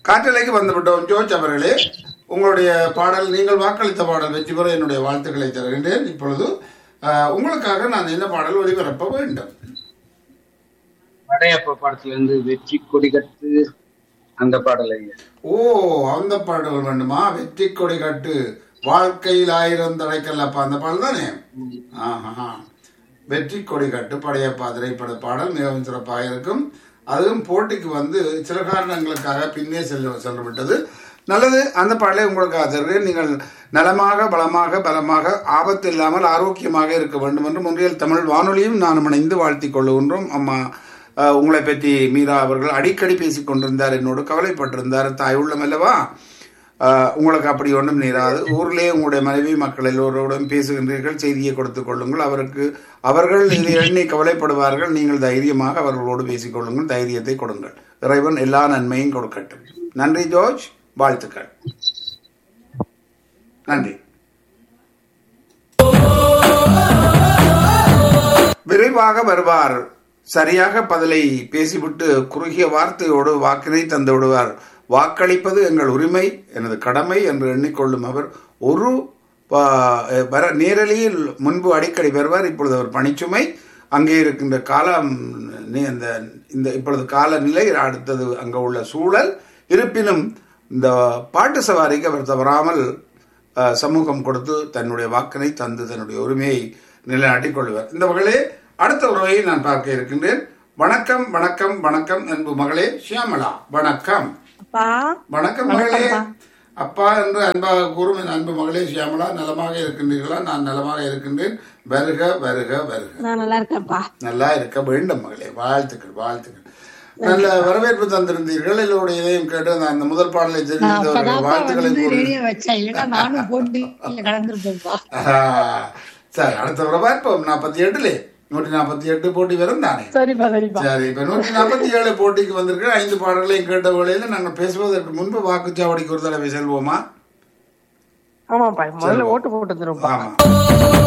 காற்றலைக்கு வந்துவிட்டோம் ஜோர்ஜ் அவர்களே உங்களுடைய பாடல் நீங்கள் வாக்களித்த பாடல் வெற்றி பெற என்னுடைய வாழ்த்துக்களை தருகின்றேன் இப்பொழுது அஹ், உங்களுக்காக நான் என்ன பாடல் ஒளிபரப்ப வேண்டும் படையப்ப படத்துல இருந்து வெற்றி கொடி கட்டு அந்த பாடலை ஓ அந்த பாடல் வேண்டுமா வெற்றி கொடி கட்டு வாழ்க்கையில் ஆயிரம் தடைக்கல்லப்பா அந்த பாடல் தானே ஆஹா வெற்றி கொடி கட்டு படையப்பா திரைப்பட பாடல் மிகவும் சிறப்பாக இருக்கும் அதுவும் போட்டிக்கு வந்து சில காரணங்களுக்காக பின்னே செல்ல செல்லப்பட்டது நல்லது அந்த பாடலை உங்களுக்கு தருகிறேன் நீங்கள் நலமாக பலமாக பலமாக ஆபத்து இல்லாமல் ஆரோக்கியமாக இருக்க வேண்டும் என்று முன்றியல் தமிழ் வானொலியும் நான் இணைந்து வாழ்த்திக் கொள்ளுகின்றோம் அம்மா அஹ், உங்களை பற்றி மீரா அவர்கள் அடிக்கடி பேசிக் கொண்டிருந்தார் என்னோடு கவலைப்பட்டிருந்தார் தாய் உள்ளம் அல்லவா அஹ், உங்களுக்கு அப்படி ஒன்றும் நேராது ஊரிலே உங்களுடைய மனைவி மக்கள் எல்லோரோடும் பேசுகின்றீர்கள் செய்தியை கொடுத்துக் கொள்ளுங்கள் அவருக்கு அவர்கள் இதை எண்ணி கவலைப்படுவார்கள் நீங்கள் தைரியமாக அவர்களோடு பேசிக் கொள்ளுங்கள் தைரியத்தை கொடுங்கள் இறைவன் எல்லா நன்மையும் கொடுக்கட்டும் நன்றி ஜோர்ஜ் வாழ்த்துக்கள் நன்றி விரைவாக வருவார் சரியாக பதிலை பேசிவிட்டு குறுகிய வார்த்தையோடு வாக்கினை தந்து விடுவார் வாக்களிப்பது எங்கள் உரிமை எனது கடமை என்று எண்ணிக்கொள்ளும் அவர் ஒரு பா- வர நேரலியில் முன்பு அடிக்கடி வருவார் இப்பொழுது அவர் பணிச்சுமை அங்கே இருக்கின்ற காலம் நி- இந்த இந்த இப்பொழுது காலநிலை அடுத்தது அங்கே உள்ள சூழல் இருப்பினும் இந்த பாட்டு சவாரிக்கு அவர் தவறாமல் அஹ், சமூகம் கொடுத்து தன்னுடைய வாக்கினை தந்து தன்னுடைய உரிமையை நிலைநாட்டிக் கொள்வார் இந்த வகையிலே அடுத்த உறவை நான் பார்க்க இருக்கின்றேன் வணக்கம் வணக்கம் வணக்கம் அன்பு மகளே ஷியாமலா வணக்கம் அப்பா வணக்கம் மகளே அப்பா என்று அன்பாக கூறும் என் அன்பு மகளே ஷியாமலா நலமாக இருக்கின்றீர்களா நான் நலமாக இருக்கின்றேன் வருக வருக வருக நான் நல்லா இருக்கேன்ப்பா நல்லா இருக்க வேண்டும் மகளே வாழ்த்துக்கள் வாழ்த்துக்கள் நல்ல வரவேற்பு தந்திருந்தீர்கள் எல்லோருடைய இதையும் கேட்டு நான் அந்த முதல் பாடலை தெரிவித்தவர்கள் அப்பதான்ப்பா வாழ்த்துக்களை வந்து கூறி ரேடியோ வச்சேன் இல்லைன்னா நானும் போட்டு கலந்துருப்பேன்ப்பா ஆஹா. சரி அடுத்த முறை பார்ப்போம் நாற்பத்தி எட்டுல நூற்றி நாற்பத்தி எட்டு போட்டி வரும் தானே சரிப்பா சரிப்பா சரி இப்ப நூற்றி நாற்பத்தி ஏழு போட்டிக்கு வந்திருக்கிற ஐந்து பாடல்களையும் கேட்ட வேளையில நாங்கள் பேசுவதற்கு முன்பு வாக்குச்சாவடிக்கு ஒரு தடவை செல்வோமா ஆமாப்பா முதல்ல ஓட்டு போட்டு வந்துருப்பா ஆமா